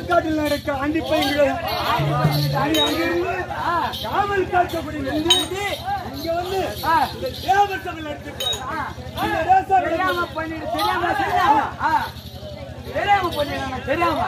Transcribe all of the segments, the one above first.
காட்டில் நடக்க ஆண்டி பையன்கள் அங்கிருந்து காவல் காக்கக்கூடிய நெல்லிட்டு இங்க வந்து இந்த தேவர் சபை நடத்திருக்காரு இந்த ரேசா தெரியாம பண்ணிடு தெரியாம தெரியாம ஆ. தெரியாம பண்ணிடுறாங்க தெரியாம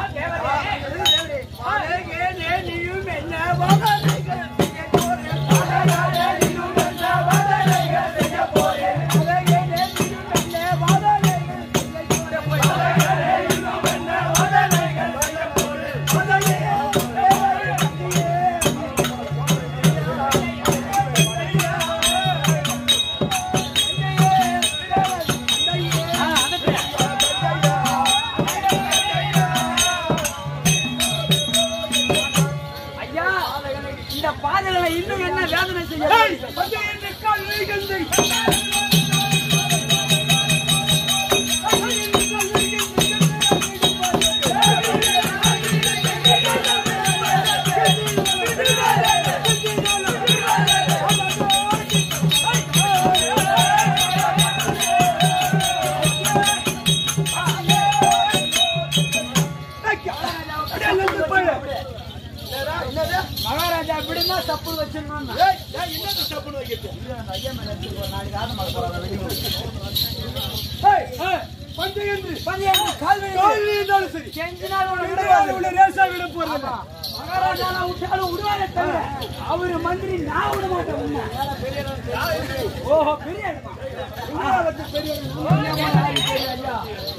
ஆ, அனுப்பு. ஐயா இந்த பாதைகளை இன்னும் என்ன வேதனை செய்ய மகாராஜா அப்படின்னா தப்பு வச்சிருந்தோம் மகாராஜா நான் விட்டாலும் விடுவாரே தவிர அவரு மந்திரி நான் விட மாட்டேன் உன்னை. ஓஹோ பெரிய இடமா? பெரிய ஐயா.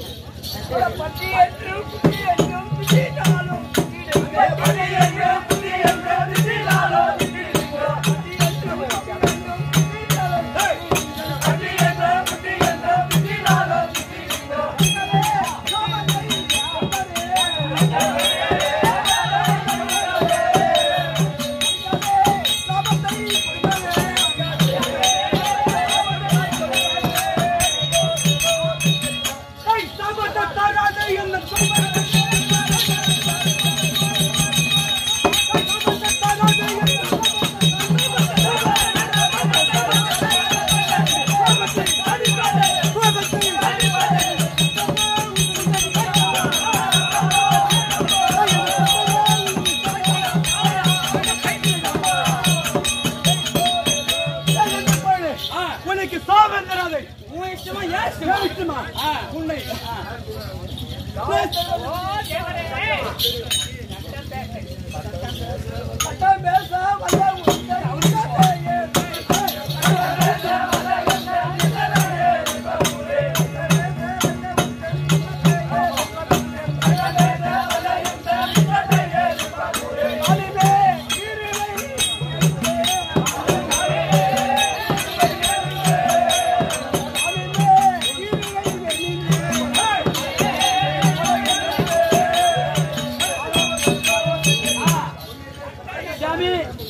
உனக்கு சாபம் தராது உன் இஷ்டமா ஏன் இஷ்டமா? இஷ்டமா உன்னை சாமி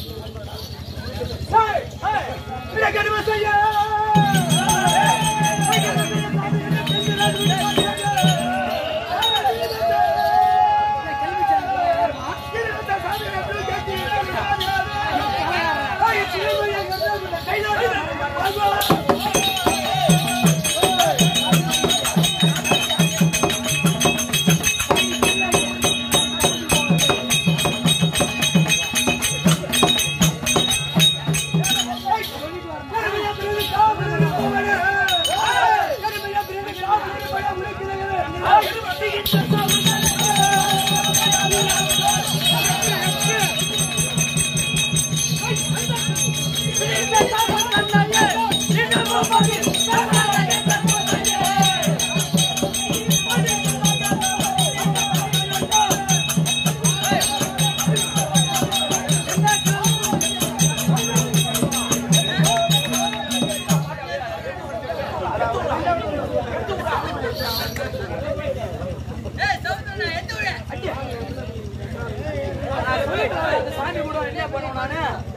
நான் சொல்லிட்டு வரேன், அந்த சாமி கூட என்ன பண்ணுவேன் நானு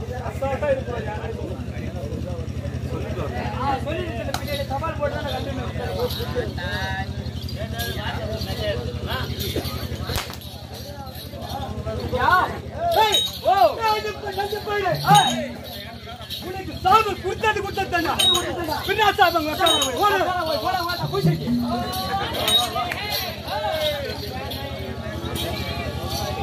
ஆ, சொல்லிட்டு இந்த பின்னாடி தபால் போட்டு தான் நான் கண்டினியூ யா ஏய், ஓ உனக்கு சாபம் கொடுத்தது கொடுத்தது பின்னா சாபம் ஓடு போடா போய் போடா வாடா பூசிட்டு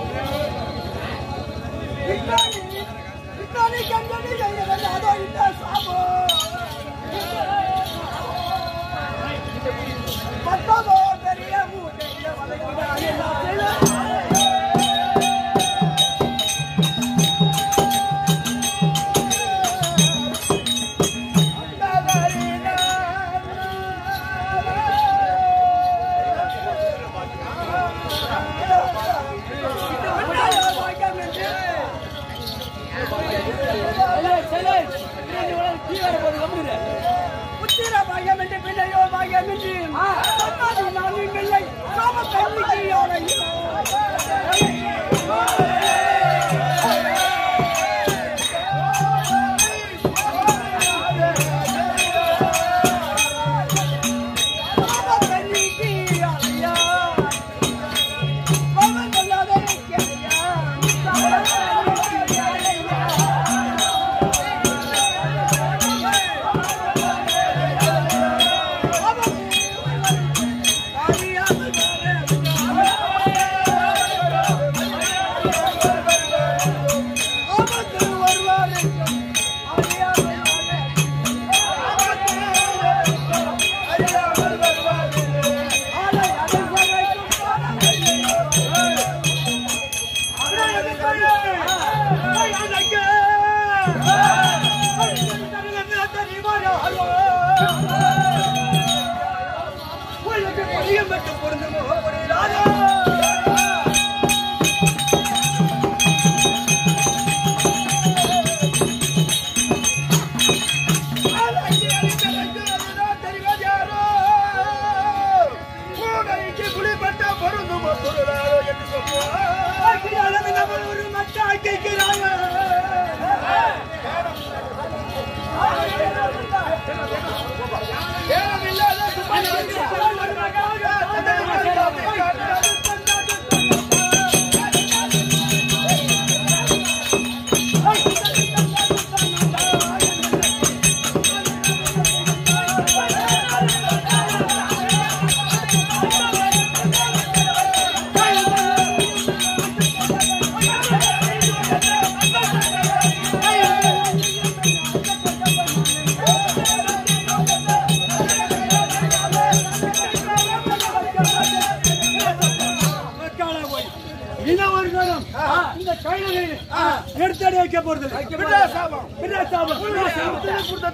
இந்த கையில எடுத்தடி வைக்க போறது விடா சாபம். விடா சாபம். விடா சாபம்.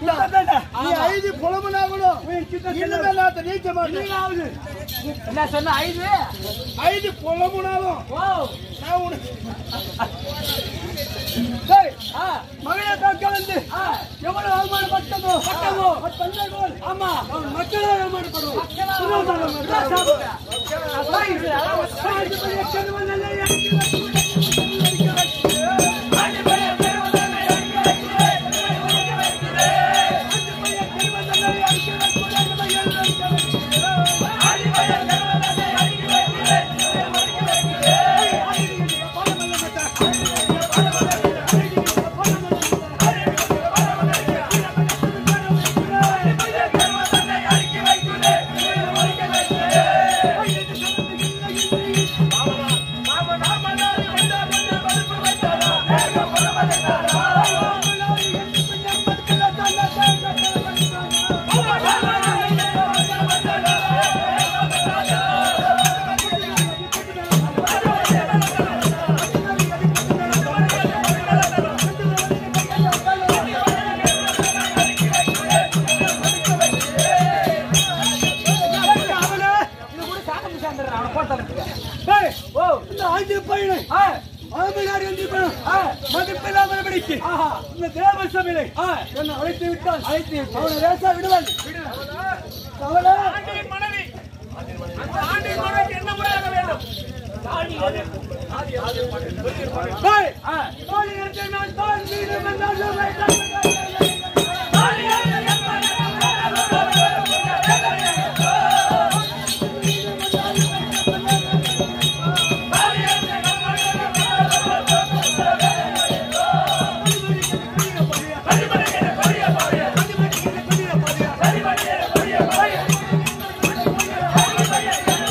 நீ ஐது புலமுனாகணும் உன் கிட்ட இனிமே நான் நீக்க மாட்டேன் நீயாவது என்ன சொன்ன ஐந்து ஐது புலமுனாலும் ஓ நான் உனக்கு டேய், ஆ மகனை தாக்க வந்து ஆ எவ்வளவு அவமானப்பட்டதோ பட்டமோ தந்தை போல் ஆமா அவன் மக்களே அவமானப்படுவோம் விடா சாபம். அதான் இது அதான் சாய்ந்து போய் எச்சரிக்கை வந்தல்ல, எனக்கு அவனே, இது கூட சாதம் சார்ந்துடுறேன் அவனை போட்டு டேய், ஓ இந்த ஆஞ்சு பையனை ஆ ஆமையார் என்று மதிப்பில்லாமல் படிக்கு ஆஹா இந்த தேவ சபையை ஆ என்னை அழைத்து விட்டால் அழைத்து விட்டு. அவனை லேசா விடுவான் அவனே, மனைவி அந்த ஆண்டின் மனைவி என்ன முறையாக வேண்டும் டேய், ஆ தாலி எடுத்து நான் தாலி மீது வந்தாலும் வைத்தான்.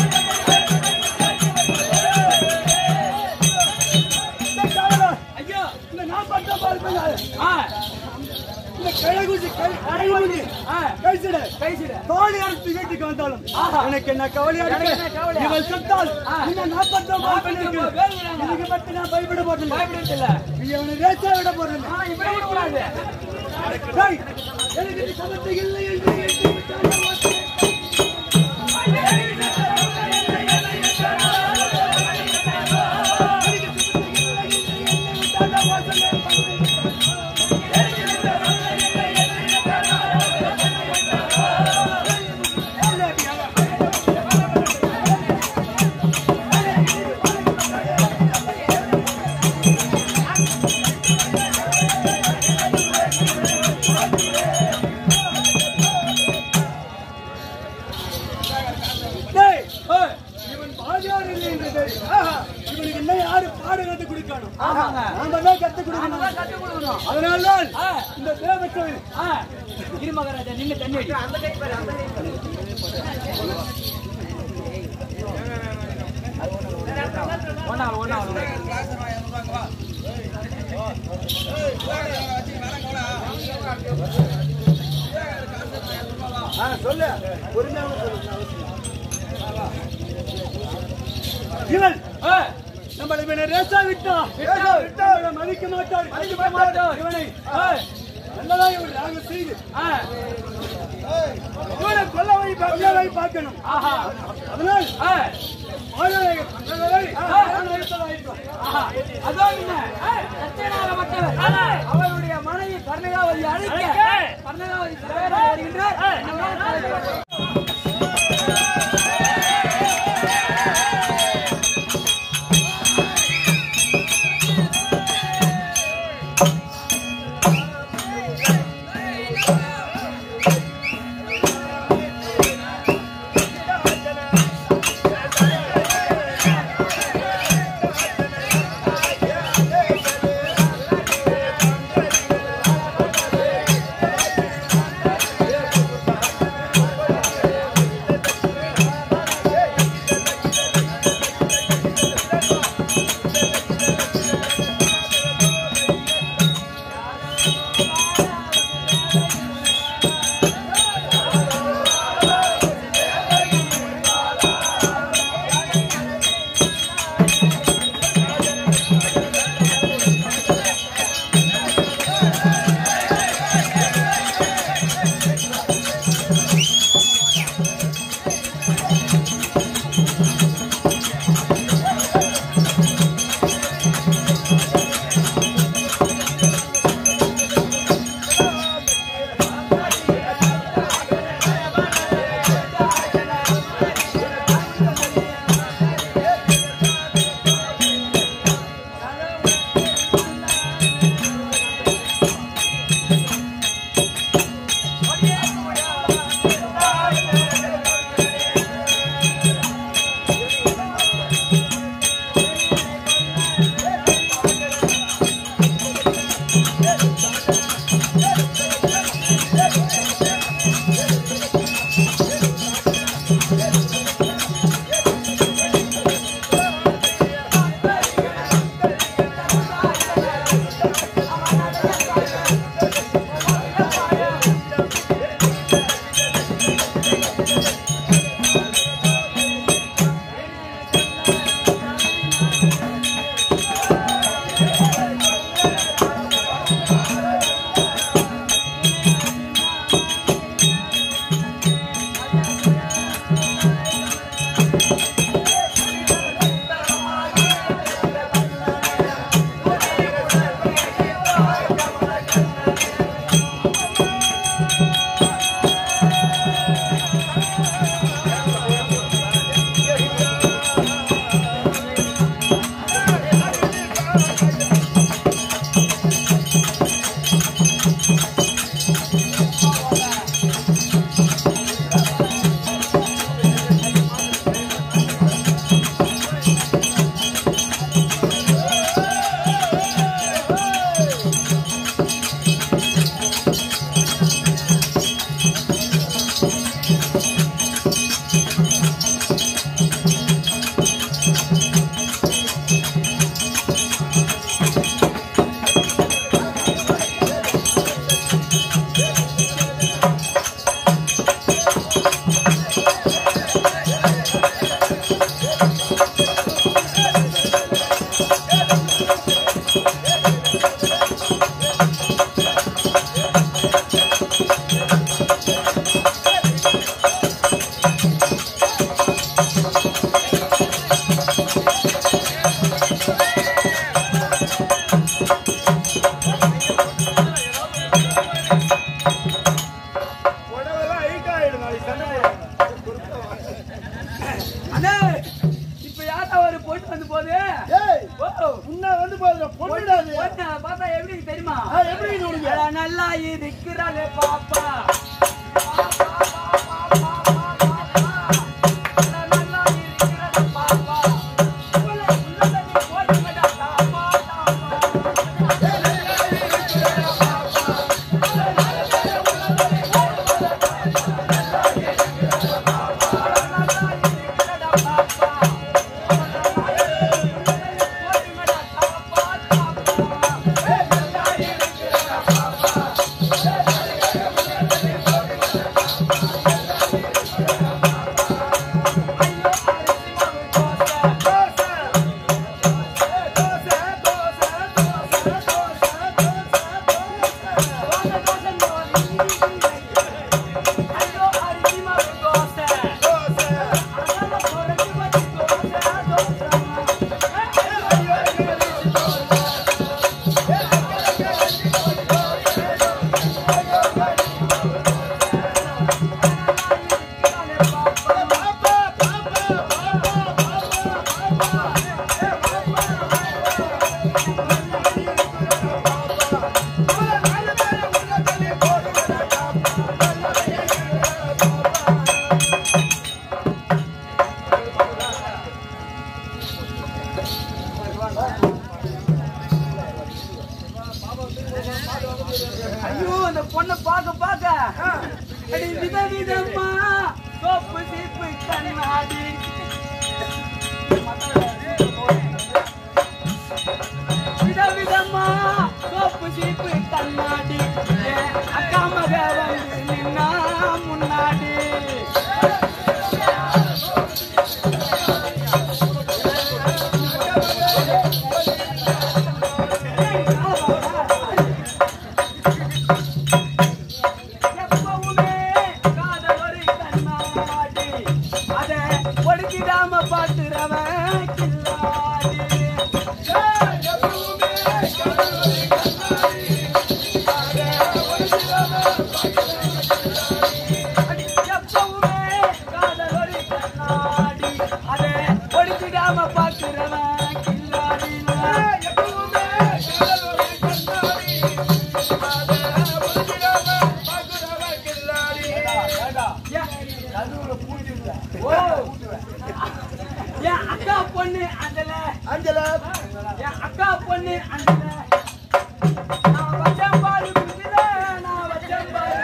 ஐயா கிழகுச்சி கடைமுடி ஆ, கைசிட பேசிடு. தோழி அரசு வீட்டுக்கு வந்தாலும் ஆஹா. எனக்கு என்ன கவலையா எனக்கு இருக்கு என்ன கவலையா? இவள் செத்தால் ஆ. இன்னும் நாற்பத்தொன்பது பெண் இருக்கு நாற்பத்தொன்பது பேர் இருக்காங்க. இதுக்கு பத்தி நான் பயப்பட போறேன் பயப்படுறதில்ல. இவனை வேச்சா விட போறேன் ஆ, இப்படி விடக்கூடாது. டேய், எனக்கு இது சமத்து இல்லை என்று எண்ணி விட்டாயா வாசலே? டேய், ஏய், இவன் பாதியார் இல்லை என்று தெரியும். ஆஹா, இவனுக்கு இன்னும் யாரு பாடம் கத்துக் கொடுக்கணும் ஆமாங்க. நாம தான் கத்துக் கொடுக்கணும் நாமதான் கத்துக் கொடுக்கணும். அதனால்தான் ஆ. இந்த தேவத்தை ஆ, இரு மகாராஜா, நின்னு தண்ணி அடி. ஒண்ணாவது, ஒண்ணாவது. ஆ, சொல்லு பொறுமையாக சொல்லு இவன் ஏய், நம்மளை இவனை ரேசா விட்டா விட்டா, விட்டா. இவனை மதிக்க மாட்டார் மதிக்க மாட்டார். இவனை ஏய், நல்லதா இவன் ராக செய்து ஆ, இவனை கொல்ல வை கொல்ல வை பார்க்கணும் ஆஹா, அதனால் ஏய், ஆளுநரை நல்லதை ஆஹா, அதோ என்ன? ஏய், சத்தியநாராயணப்பட்டவர். அவருடைய மனைவி கர்ணகாவதி அழைக்க கர்ணகாவதி சிறையேற வருகின்றார். நம்மால் தலைவர். இருக்கிறாளே பாப்பா நல்லா இருக்கிறாளே பாப்பா உள்ள உள்ளதே போடுங்கடா தாப்பா தாப்பா ஐயோ அந்த பொண்ணை பார்க்க பார்க்க அடி வித விதமா சோப்பு சீப்பு கண்ணாடி வித விதமா சோப்பு சீப்பு கண்ணாடி என் அக்கா மக வந்து நின்னா முன்னாடி எப்பவுமே காதல் ஒரு கண்ணாடி அதை ஒடுக்கிடாம பாத்துறவன் கில்லாடி எப்பவுமே காதல் ஒரு கண்ணாடி அதை ஒடுக்கிடாம பாத்துறவன் கில்லாடி என் அக்கா பொண்ணு அந்தல அஞ்சல என் அக்கா பொண்ணு அந்தல நான் வச்சேன் பாரு குடிக்கல நான் வச்சேன் பாரு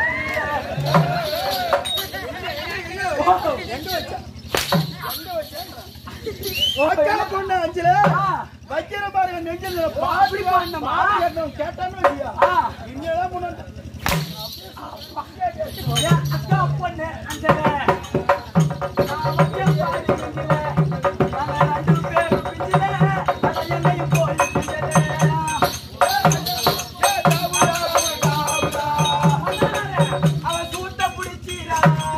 அக்கா பொண்ணு அஞ்சல ஆ, வைக்கிற பாருங்க நெஞ்சில் அப்படி பண்ணணுமா? கேட்டான்னு வைக்கியா ஆ, இன்னும் முன்னாடி என் அக்கா பொண்ணு அந்தல நான் வச்சேன் பாரு குடிக்கல நாங்க ரெண்டு பேரும் பிஞ்சில அதை என்னையும் போய் பிஞ்சல அவன் சூட்ட பிடிச்சிடா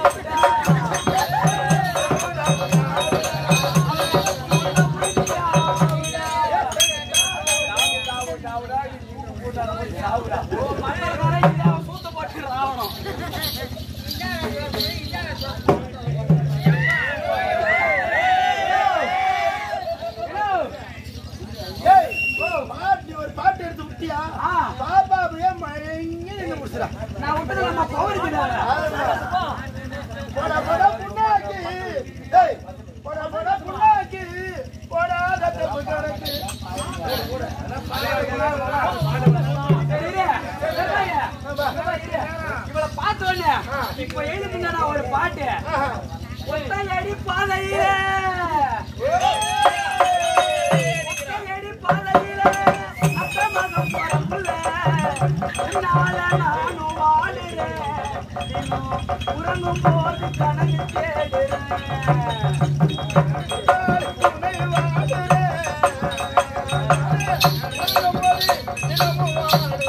சூத்த போட்டு ராவணம் ஏய், ஓ, பாட்டு ஒரு பாட்டு எடுத்து விட்டியா ஆ. பாப்பா அப்படியே மயங்கி நின்று முடிச்சுடா நான் விட்டது நம்ம பவர் போடா போடா புண்ணாக்கி ஏய் போடா போடா புண்ணாக்கி போடா தப்பு கணக்கு இவளை பார்த்தோன்னே இப்ப எழுதுங்க நான் ஒரு பாட்டு ஒத்தையடி பாதையில ஒத்தையடி பாதையில அத்தமகம் பரப்புல உன்னால நானும் வாழுறேன் தினம் உறங்கும் போது கணக்கு தேடுறேன் துணை வாடுறே தினமும் வாடுறே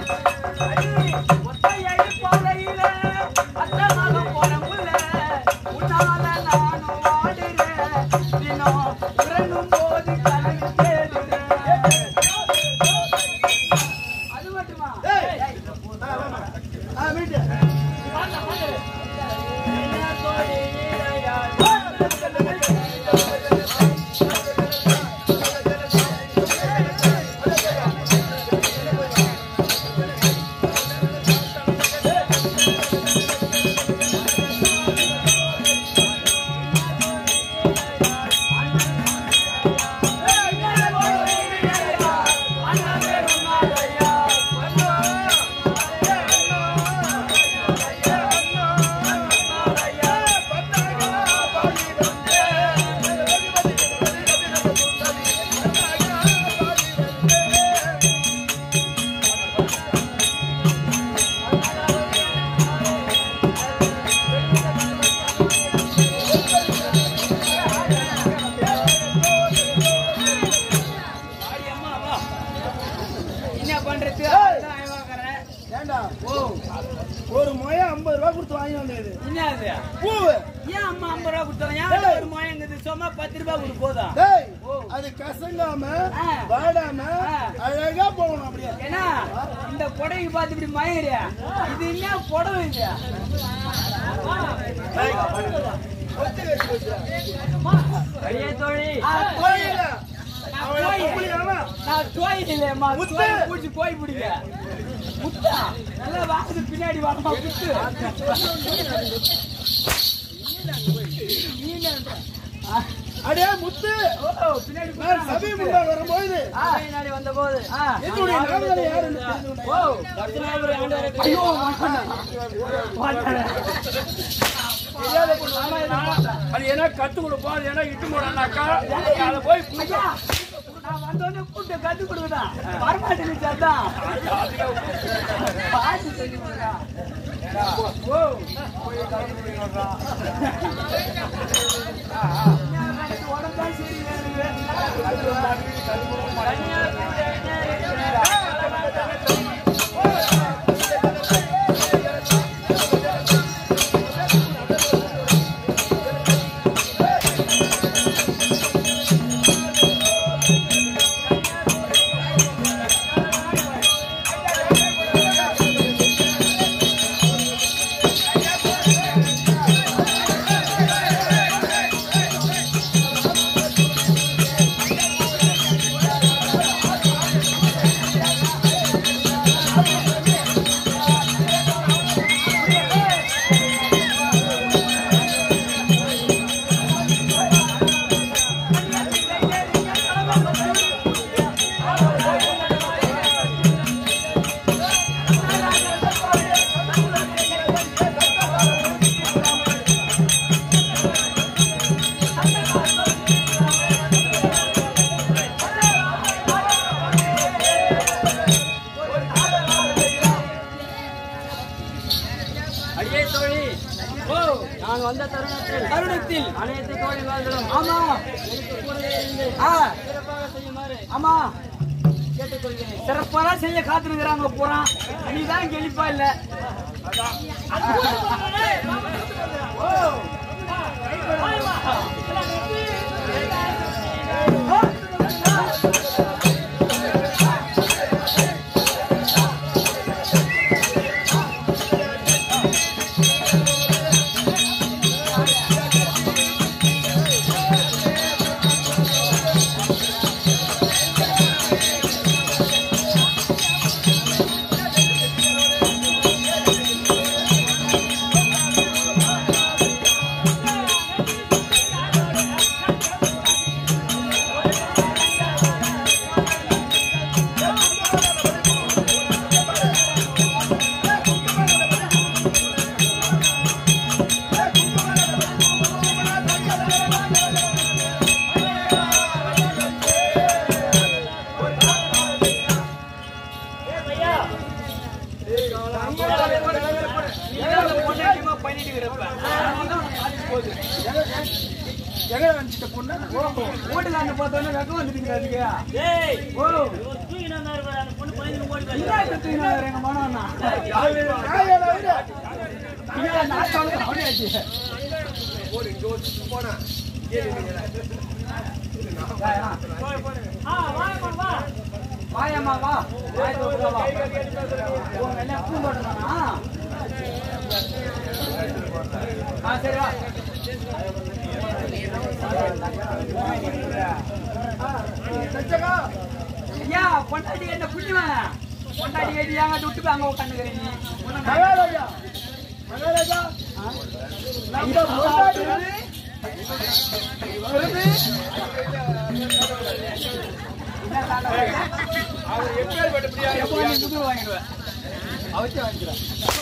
ஒத்தையடி பாதையில அத்தமகம் பரப்புல உன்னால நானும் வாடுறேன் தினம் உறங்கும் போது கணக்கு தேடுறேன் அது மட்டுமா ஏய் ஆ, வாமா. ஆ, மீட்டு. ஏய் ஒரு முய ஐம்பது ரூபா கொடுத்து வாங்கி வந்தது என்ன அது பூவு ஏன் அம்மா ஐம்பது ரூபா கொடுத்தாங்க ஏன் ஏய். ஒரு மயங்குது சும்மா பத்து ரூபாய் கொடுத்து போதும் டேய் ஓ. அது கசங்காம ஆ. வாடாம ஆ. அழகா போகணும் அப்படியே ஏன்னா இந்த புடவைக்கு பார்த்து இப்படி மயங்கிறியா இது என்ன புடவை இது அடியே தோழி கோயில நான் அவளை கோயில். பொம்பளையாவா? நான் கோய் இல்லையம்மா முத்து. கோய் பிடிச்சி கோய் பிடிக்க முத்தா நல்லா வாங்குது பின்னாடி வரமா முத்து அடே முத்து ஓ பின்னாடி நான் சபை முன்னால் வரும்போது பின்னாடி வந்த போது என்னுடைய நாமதனை யாருன்னு தெரிந்து ஓ தர்சனாபுரி ஆண்டவரே ஐயோ மாட்டானே தெரியாத பொண்ணு ஆமா இதை பார்த்தேன். அது என்ன கத்து கொடுப்போம் அது என்ன இட்டு போடானாக்கா அதை போய் ஐயா, நான் வந்தோடனே கூப்பிட்டு கத்து கொடுக்குதா வரமாட்டேன்னு சத்தம் பாட்டு சொல்லி கொடுக்குறா. ஓ உடம்பா சரி அடியே தோழி ஓ நான் வந்த தருணத்தில் தருணத்தில் அனைத்து தோழிகளும் ஆமா எனக்கு கூடவே இருந்து ஆ சிறப்பாக செய்யுமாறு ஆமா கேட்டுக்கொள்கிறேன் சிறப்பாக செய்ய காத்துருக்குறாங்க பூரா நீ தான் கெளிப்பா இல்ல பொண்டாட்டியமா பண்ணிட்டு கிடப்ப எங்க நினைச்சிட்ட பொண்ணு ஓட்டுக்காரனை பார்த்தோன்னே வெக்கம் வந்துட்டீங்க அதுக்கு ஓ என்ன கத்துக்கினா எங்க மனோண்ணா நான் ஏழை விட. ஐயா நான் சொல்றேன் அப்படியாச்சு வாயம்மா வா வாய் தோப்புல வா உங்க எல்லாம் பூ போட்டுருக்கானா ஆ சரி வா சச்சகா, ஐயா பொண்டாட்டி என்ன புண்ணியமா பொண்டாட்டி கேட்டு ஏங்க விட்டு அங்க உட்காந்துக்கிறீங்க மகாராஜா மகாராஜா நம்ம பொண்டாட்டி அவர் எப்பேற்பட்ட பிரியா எப்போ நீ புது வாங்கிடுவேன் அவச்சே வாங்கிக்கிறேன்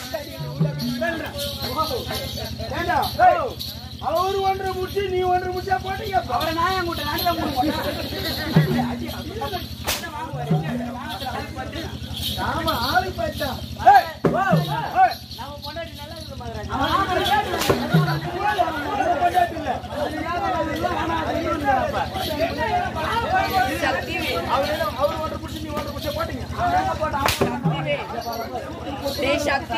ஏண்டா ஏய், அவரு ஒன்றரை முட்டி நீ ஒன்றரை முட்டியா போட்டீங்க அவரை நான் என் கூட்ட நாட்டில் மூணு ஆமா ஆளு பார்த்தா பொண்டாட்டி இல்ல அவர் என்ன அவர் ஒன்றரை முட்டி நீ ஒன்றரை முட்டியா போட்டீங்க டேய் சக்தி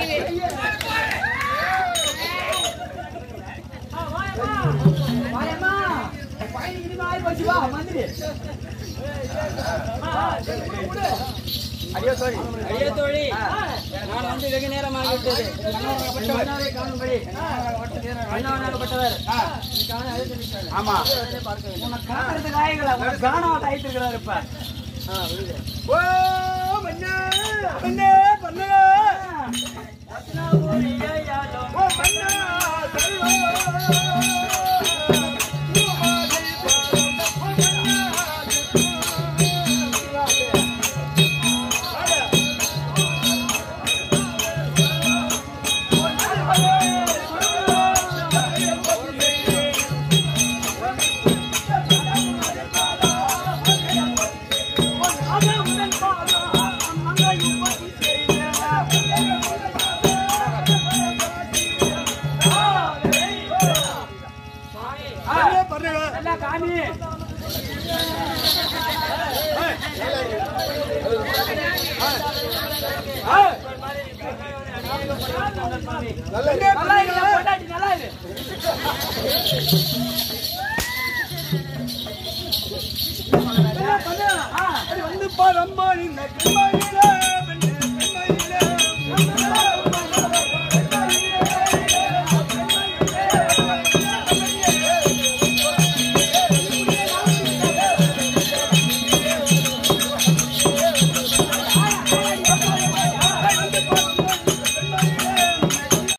வாயம்மா பையனுக்கு இனிமே ஆகி போச்சு வா மந்திரி அடியோ தோழி அடியோ தோழி நான் வந்து வெகு நேரமாக விட்டது அண்ணாவை காணும்படி அண்ணாவனாகப்பட்டவர் ஆமா உன்னை காட்டுறது நாயங்களா உனக்கு காணாம ஆயிட்டு இருக்கிறாரு இப்ப ஓ மண்ணே மண்ணே பண்ணே ஓ மண்ணா செல்வா பண்ணே பண்ணுங்க நல்லா காமி நல்ல நல்லா இல்ல பொண்டாட்டி நல்லா இரு வந்து பாரம்மா இந்த கிருமணி